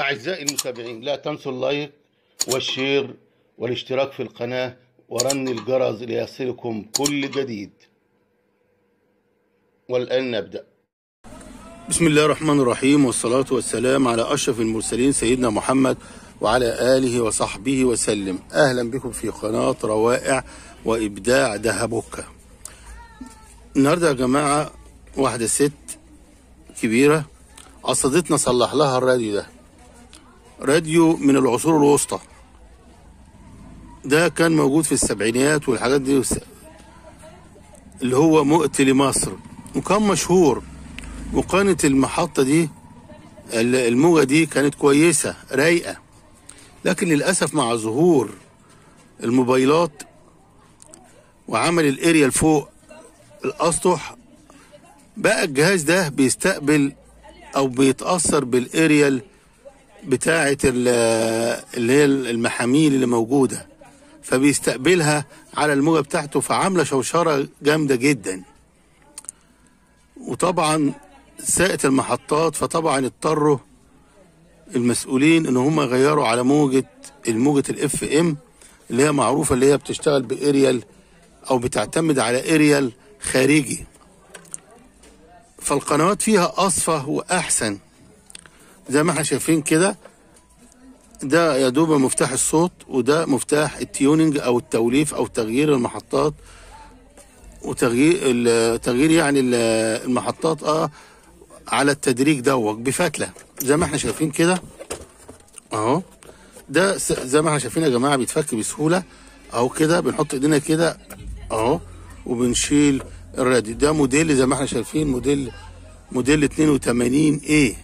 أعزائي المتابعين لا تنسوا اللايك والشير والاشتراك في القناة ورن الجرس ليصلكم كل جديد والآن نبدأ بسم الله الرحمن الرحيم والصلاة والسلام على أشرف المرسلين سيدنا محمد وعلى آله وصحبه وسلم أهلا بكم في قناة روائع وإبداع دهبوكة النهاردة يا جماعة واحدة ست كبيرة قصدتنا صلح لها الراديو ده راديو من العصور الوسطى ده كان موجود في السبعينيات والحاجات دي وس- اللي هو مؤتي لمصر وكان مشهور وكانت المحطة دي ال- الموجة دي كانت كويسة رايقة لكن للأسف مع ظهور الموبايلات وعمل الاريال فوق الأسطح بقى الجهاز ده بيستقبل أو بيتأثر بالاريال بتاعة ال- اللي هي المحاميل اللي موجودة فبيستقبلها على الموجة بتاعته فعاملة شوشرة جامدة جدا وطبعا ساءت المحطات فطبعا اضطروا المسؤولين ان هم يغيروا على موجة الموجة الاف ام اللي هي معروفة اللي هي بتشتغل باريال او بتعتمد على اريال خارجي فالقنوات فيها اصفى واحسن زي ما احنا شايفين كده ده يا دوب مفتاح الصوت وده مفتاح التيوننج او التوليف او تغيير المحطات وتغيير ال- تغيير يعني ال- المحطات اه على التدريج دوت بفتله زي ما احنا شايفين كده اهو ده س- زي ما احنا شايفين يا جماعه بيتفك بسهوله اهو كده بنحط ايدينا كده اهو وبنشيل الراديو ده موديل زي ما احنا شايفين موديل موديل 82 ايه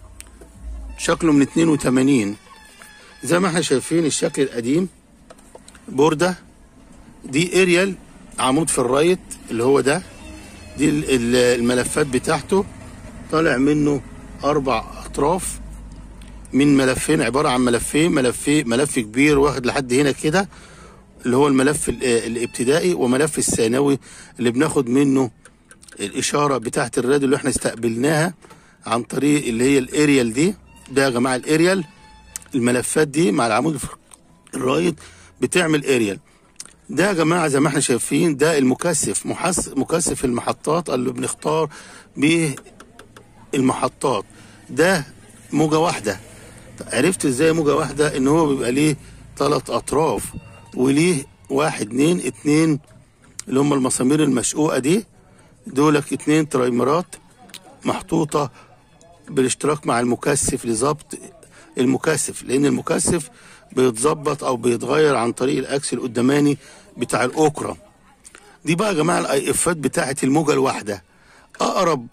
شكله من 82 زي ما احنا شايفين الشكل القديم بوردة دي اريال عمود في الرايت اللي هو ده دي ال- ال- الملفات بتاعته طالع منه اربع اطراف من ملفين عبارة عن ملفين ملف ملف كبير واخد لحد هنا كده اللي هو الملف ال- الابتدائي وملف الثانوي اللي بناخد منه الاشاره بتاعه الراديو اللي احنا استقبلناها عن طريق اللي هي الاريال دي ده يا جماعه الاريال الملفات دي مع العمود الرايت بتعمل اريال ده يا جماعه زي ما احنا شايفين ده المكثف محس مكثف المحطات اللي بنختار بيه المحطات ده موجه واحده عرفت ازاي موجه واحده ان هو بيبقى ليه ثلاث اطراف وليه واحد اتنين اتنين اللي هم المسامير المشقوقه دي دولك اتنين ترايمرات محطوطه بالاشتراك مع المكثف لضبط المكثف لان المكثف بيتظبط او بيتغير عن طريق الاكس القداماني بتاع الاوكرا دي بقى يا جماعه الاي افات بتاعه الموجه الواحده اقرب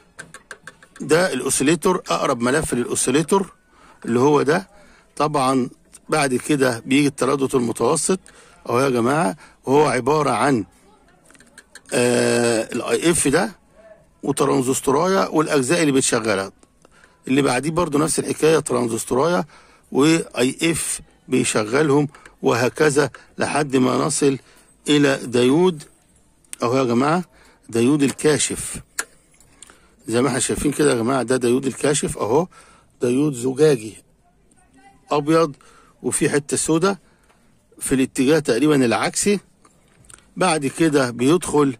ده الاوسيليتور اقرب ملف للاوسيليتور اللي هو ده طبعا بعد كده بيجي التردد المتوسط اهو يا جماعه وهو عباره عن آه الاي اف ده وترانزستورايه والاجزاء اللي بتشغلها اللي بعديه برضو نفس الحكايه ترانزستورايه واي اف بيشغلهم وهكذا لحد ما نصل الى ديود اهو يا جماعه ديود الكاشف زي ما احنا شايفين كده يا جماعه ده ديود الكاشف اهو ديود زجاجي ابيض وفي حته سودة في الاتجاه تقريبا العكسي بعد كده بيدخل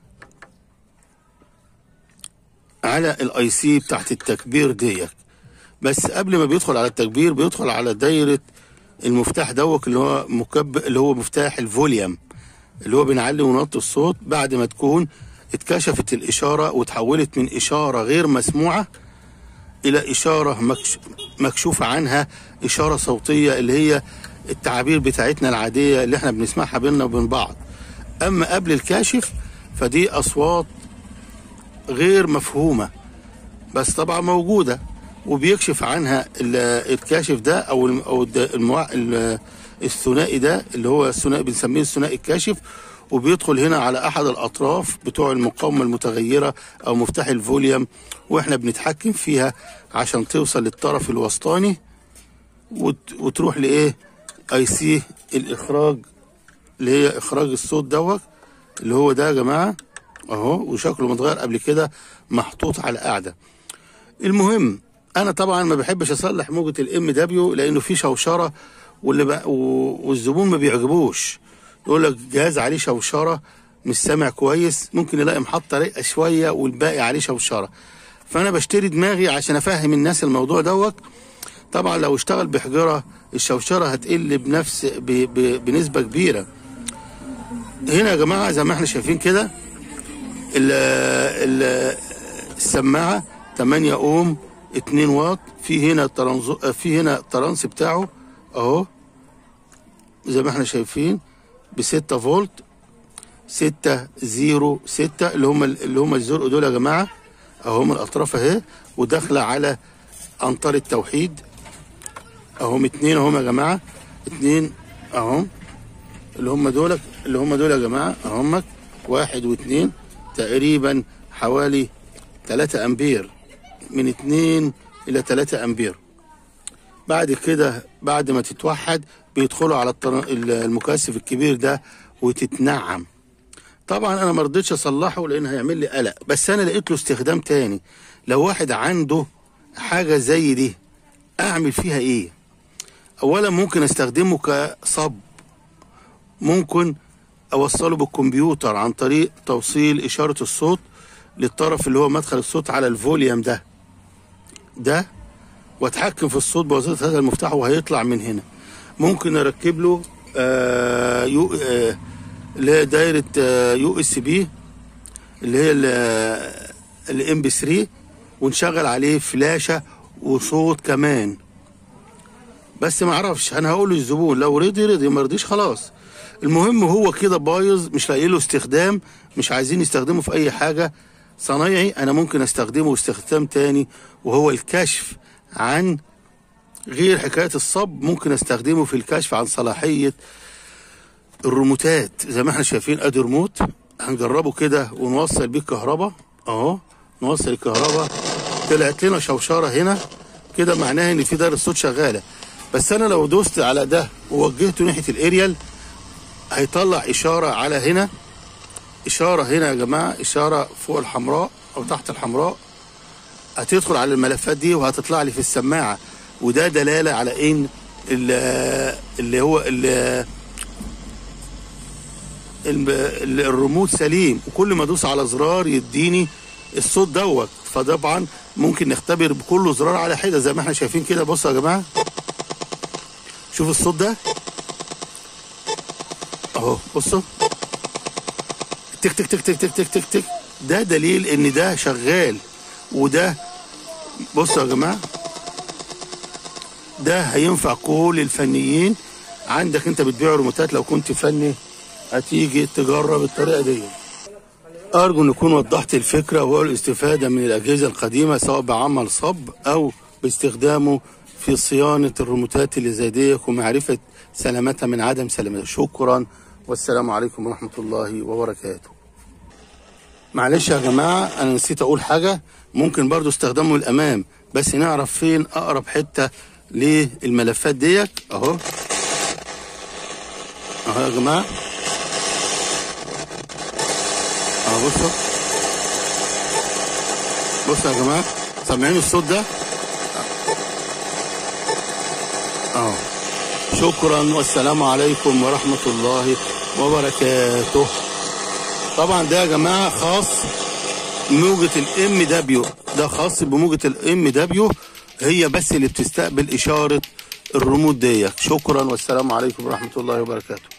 على الاي سي بتاعت التكبير ديت بس قبل ما بيدخل على التكبير بيدخل على دايره المفتاح دوت اللي هو مكب اللي هو مفتاح الفوليوم اللي هو بنعلي ونوطي الصوت بعد ما تكون اتكشفت الاشاره وتحولت من اشاره غير مسموعه الى اشاره مكش... مكشوف عنها اشاره صوتيه اللي هي التعابير بتاعتنا العاديه اللي احنا بنسمعها بيننا وبين بعض اما قبل الكاشف فدي اصوات غير مفهومه بس طبعا موجوده وبيكشف عنها ال- الكاشف ده او الم- او الد- الموع... ال- الثنائي ده اللي هو الثنائي بنسميه الثنائي الكاشف وبيدخل هنا على احد الاطراف بتوع المقاومه المتغيره او مفتاح الفوليوم واحنا بنتحكم فيها عشان توصل للطرف الوسطاني وت... وتروح لايه اي سي الاخراج اللي هي اخراج الصوت دوت اللي هو ده يا جماعه اهو وشكله متغير قبل كده محطوط على قاعده المهم انا طبعا ما بحبش اصلح موجه الام دبليو لانه في شوشره واللي بقى و- والزبون ما بيعجبوش يقول لك جهاز عليه شوشره مش سامع كويس ممكن يلاقي محطه رقه شويه والباقي عليه شوشره فانا بشتري دماغي عشان افهم الناس الموضوع دوت طبعا لو اشتغل بحجره الشوشره هتقل بنفس ب... ب... بنسبه كبيره هنا يا جماعه زي ما احنا شايفين كده ال... ال... السماعه 8 اوم 2 واط في هنا الترانز في هنا الترانس بتاعه اهو زي ما احنا شايفين ب 6 فولت 6 0 6 اللي هم اللي هم الزرق دول يا جماعه اهم الاطراف اهي وداخله على انطار التوحيد اهم اتنين اهم يا جماعه اتنين اهم اللي هم دول اللي هم دول يا جماعه اهم واحد واتنين تقريبا حوالي 3 امبير من 2 الى 3 امبير بعد كده بعد ما تتوحد بيدخلوا على الطر- المكثف الكبير ده وتتنعم طبعا انا ما رضيتش اصلحه لان هيعمل لي قلق بس انا لقيت له استخدام تاني لو واحد عنده حاجه زي دي اعمل فيها ايه اولا ممكن استخدمه كصب ممكن اوصله بالكمبيوتر عن طريق توصيل اشاره الصوت للطرف اللي هو مدخل الصوت على الفوليوم ده ده واتحكم في الصوت بواسطه هذا المفتاح وهيطلع من هنا ممكن اركب له آه يو آه اللي هي دايره آه يو اس بي اللي هي الام بي 3 ونشغل عليه فلاشه وصوت كمان بس ما اعرفش انا هقول للزبون لو رضي رضي ما رضيش خلاص المهم هو كده بايظ مش لاقي له استخدام مش عايزين يستخدمه في اي حاجه صنايعي انا ممكن استخدمه استخدام تاني وهو الكشف عن غير حكايه الصب ممكن استخدمه في الكشف عن صلاحيه الريموتات زي ما احنا شايفين ادي ريموت هنجربه كده ونوصل بيه الكهرباء اهو نوصل الكهرباء طلعت لنا شوشره هنا كده معناها ان في دايره صوت شغاله بس انا لو دوست على ده ووجهته ناحيه الاريال هيطلع اشاره على هنا اشاره هنا يا جماعه اشاره فوق الحمراء او تحت الحمراء هتدخل على الملفات دي وهتطلع لي في السماعه وده دلاله على ان ال- اللي هو ال- الم- ال- الريموت سليم وكل ما ادوس على زرار يديني الصوت دوت فطبعا ممكن نختبر بكل زرار على حده زي ما احنا شايفين كده بصوا يا جماعه شوف الصوت ده اهو بصوا تك تك تك تك تك تك تك تك ده دليل ان ده شغال وده بصوا يا جماعه ده هينفع كل الفنيين عندك انت بتبيع ريموتات لو كنت فني هتيجي تجرب الطريقه دي ارجو ان اكون وضحت الفكره وهو الاستفاده من الاجهزه القديمه سواء بعمل صب او باستخدامه في صيانه الريموتات اللي زي دي ومعرفه سلامتها من عدم سلامتها شكرا والسلام عليكم ورحمه الله وبركاته معلش يا جماعه انا نسيت اقول حاجه ممكن برضو استخدامه الامام بس نعرف فين اقرب حته للملفات ديت اهو اهو يا جماعه اهو بصوا بصوا يا جماعه سامعين الصوت ده اهو شكرا والسلام عليكم ورحمه الله وبركاته طبعا ده يا جماعه خاص موجة الام دبليو ده خاص بموجة الام دبليو هي بس اللي بتستقبل اشارة الريموت ديت شكرا والسلام عليكم ورحمة الله وبركاته